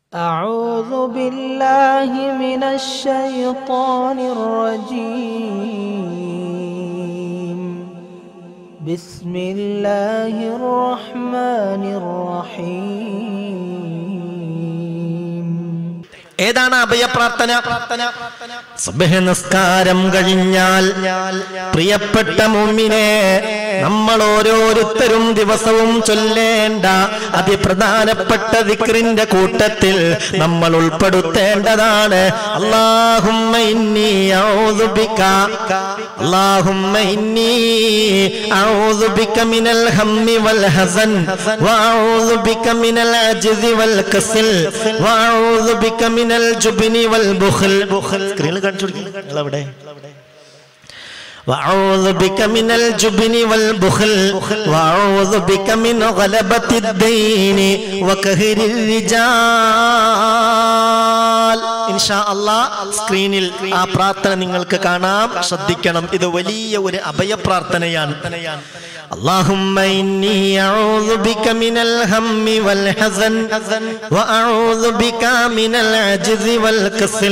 أعوذ بالله من الشيطان الرجيم بسم الله الرحمن الرحيم ഏതാണ് അഭയപ്രാർത്ഥന സുബഹ നിസ്കാരം കഴിഞ്ഞാൽ പ്രിയപ്പെട്ട മുമ്മിനെ നമ്മൾ ഓരോരുത്തരും ദിവസവും ചൊല്ലേണ്ട അതിപ്രധാനപ്പെട്ട ദിക്റിന്റെ കൂട്ടത്തിൽ നമ്മൾ ഉൾപ്പെടുത്തേണ്ടതാണ് അള്ളാഹുമ്മ ഇന്നി ഔദു ബിക اللهم إني أعوذ بك من الهم والحزن وأعوذ بك من العجز والكسل وأعوذ بك من الجبن والبخل സ്ക്രീനിൽ കാണിച്ചു കൊടുക്കുക وأعوذ بك من الجبن والبخل وأعوذ بك من غلبة الدين وكهر الرجال ഇൻഷാ അല്ലാ സ്ക്രീനിൽ ആ പ്രാർത്ഥന നിങ്ങൾക്ക് കാണാം ശ്രദ്ധിക്കണം ഇത് വലിയ ഒരു അഭയ പ്രാർത്ഥനയാണ് اللهم إني أعوذ بك من الهم والحزن وأعوذ بك من العجز والكسل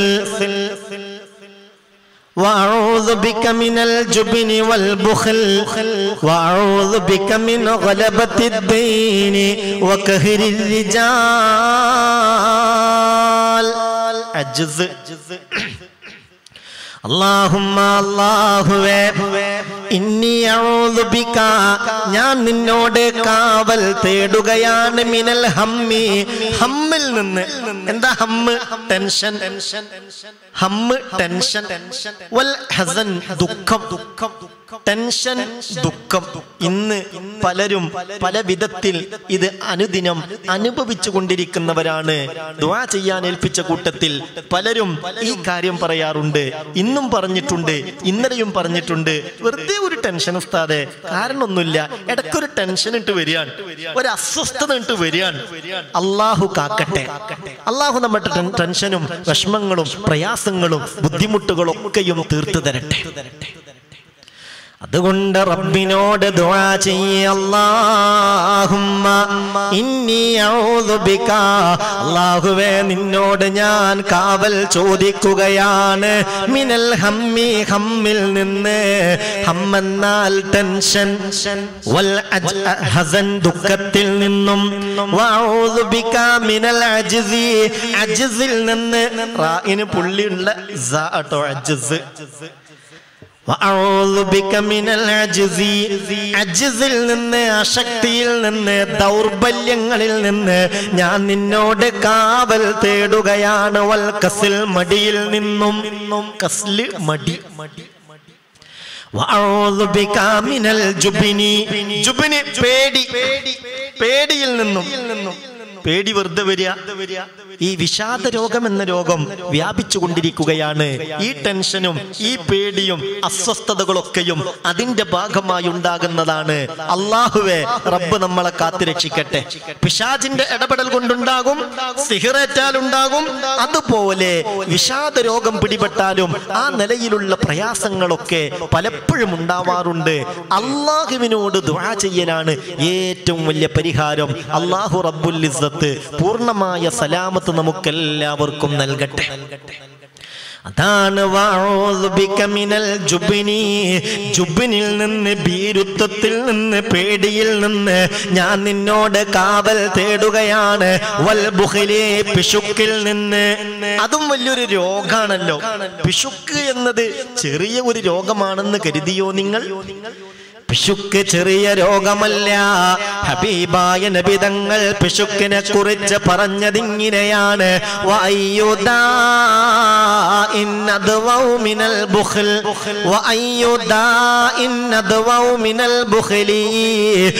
وأعوذ بك من الجبن والبخل وأعوذ بك من غلبة الدين وكهر الرجال عجز اللهم അല്ലാഹുവേ ഇന്നി അഊദു ബിക ഞാൻ നിന്നോട് കാവൽ തേടുകയാണ് മിനൽ ഹമ്മി ഹമ്മിൽ നിന്ന് എന്താ ഹമ്മ് ടെൻഷൻ ഹമ്മ് ടെൻഷൻ വൽ ഹസൻ ദുഃഖം ദുഃഖം ടെൻഷൻ ദുഃഖം ഇന്ന് പലരും പല വിധത്തിൽ ഇത് അനുദിനം അനുഭവിച്ചു കൊണ്ടിരിക്കുന്നവരാണ് ദുആ ചെയ്യാൻ ഏൽപ്പിച്ച കൂട്ടത്തിൽ പലരും ഈ കാര്യം പറയാറുണ്ട് ഇന്നും പറഞ്ഞിട്ടുണ്ട് ഇന്നലെയും പറഞ്ഞിട്ടുണ്ട് വെറുതെ ഒരു ടെൻഷൻ ഉസ്താദെ കാരണമൊന്നുമില്ല ഇടയ്ക്കൊരു ടെൻഷൻ ഇട്ട് വരികയാണ് ഒരു അസ്വസ്ഥത ഇട്ട് വരികയാണ് അള്ളാഹു കാക്കട്ടെ അള്ളാഹു നമ്മുടെ ടെൻ- ടെൻഷനും വിഷമങ്ങളും പ്രയാസങ്ങളും ബുദ്ധിമുട്ടുകളും ഒക്കെയും തീർത്തു തരട്ടെ അതുകൊണ്ട് റബ്ബിനോട് ദുആ ചെയ്യ അല്ലാഹുമ്മ ഇന്നി അഊദു ബിക അല്ലാഹുവേ നിന്നോട് ഞാൻ കാവൽ ചോദിക്കുകയാണ് മിനൽ ഹമ്മി ഹമ്മിൽ നിന്ന് ഹമ്മെന്നാൽ ടെൻഷൻ വൽ അജ്- ഹസൻ ദുഃഖത്തിൽ നിന്നും വഅഊദു ബിക മിനൽ അജ്സി അജ്സിൽ നിന്ന് റായിന് പുള്ളിയുള്ള സ ട്ടോ അജ്സ് വഅഊദു ബിക മിനൽ അജ്സി അജ്സിൽ നിന്ന് അശക്തിയിൽ നിന്ന് ദൗർബല്യങ്ങളിൽ നിന്ന് ഞാൻ നിന്നോട് കാവൽ തേടുകയാണ് വൽ കസിൽ മടിയിൽ നിന്നും കസ്ല് മടി വഅഊദു ബിക മിനൽ ജുബ്നി ജുബ്നി പേടി പേടിയിൽ നിന്നും പേടി വെറുതെ വരിക ഈ വിഷാദ രോഗം എന്ന രോഗം വ്യാപിച്ചു കൊണ്ടിരിക്കുകയാണ് ഈ ടെൻഷനും ഈ പേടിയും അസ്വസ്ഥതകളൊക്കെയും അതിന്റെ ഭാഗമായി ഉണ്ടാകുന്നതാണ് അള്ളാഹുവെ റബ്ബ് നമ്മളെ കാത്തുരക്ഷിക്കട്ടെ പിശാജിന്റെ ഇടപെടൽ കൊണ്ടുണ്ടാകും സിഹറേറ്റാൽ ഉണ്ടാകും അതുപോലെ വിഷാദ രോഗം പിടിപെട്ടാലും ആ നിലയിലുള്ള പ്രയാസങ്ങളൊക്കെ പലപ്പോഴും ഉണ്ടാവാറുണ്ട് അള്ളാഹുവിനോട് ദുആ ചെയ്യലാണ് ഏറ്റവും വലിയ പരിഹാരം അള്ളാഹു റബ്ബുൽ ഇസ്സത്ത് പൂർണ്ണമായ സലാമത്ത് നമുക്കെല്ലാവർക്കും നൽകട്ടെ അതാണ് വഅഊദു ബിക മിനൽ ജുബ്നി ജുബ്നിൽ നിന്ന് ഭീരുത്വത്തിൽ നിന്ന് പേടിയിൽ നിന്ന് ഞാൻ നിന്നോട് കാവൽ തേടുകയാണ് വൽ ബുഖിലി പിശുക്കിൽ നിന്ന് അതും വലിയൊരു രോഗാണല്ലോ പിശുക്ക് എന്നത് ചെറിയ ഒരു രോഗമാണെന്ന് കരുതിയോ നിങ്ങൾ പിശുക്ക് ചെറിയ രോഗമല്ല ഹബീബായ നബിതങ്ങൾ പിശുക്കിനെ കുറിച്ച് പറഞ്ഞതിങ്ങനെയാണ് വഅയ്യുദാ ഇന്നദ്വൗ മിനൽ ബുഖൽ വഅയ്യുദാ ഇന്നദ്വൗ മിനൽ ബുഖലി